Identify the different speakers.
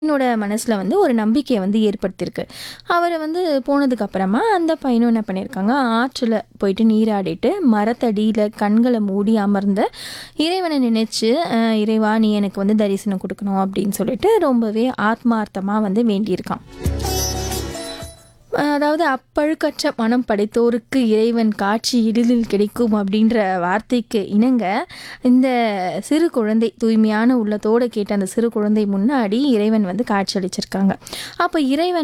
Speaker 1: என்னோட மனசில் வந்து ஒரு நம்பிக்கையை வந்து ஏற்படுத்தியிருக்கு அவர் வந்து போனதுக்கு அப்புறமா அந்த பையனும் என்ன பண்ணியிருக்காங்க ஆற்றில் போயிட்டு நீராடிட்டு மரத்தடியில் கண்களை மூடி அமர்ந்த இறைவனை நினைச்சு அஹ், இறைவா நீ எனக்கு வந்து தரிசனம் கொடுக்கணும் அப்படின்னு சொல்லிட்டு ரொம்பவே ஆத்மார்த்தமாக வந்து வேண்டியிருக்கான் அதாவது அப்பழுக்கற்ற மனம் படைத்தோருக்கு இறைவன் காட்சி எளிதில் கிடைக்கும் அப்படின்ற வார்த்தைக்கு இணங்க இந்த சிறு குழந்தை தூய்மையான உள்ளத்தோடு கேட்ட அந்த சிறு குழந்தை முன்னாடி இறைவன் வந்து காட்சி அளிச்சிருக்காங்க அப்போ இறைவன்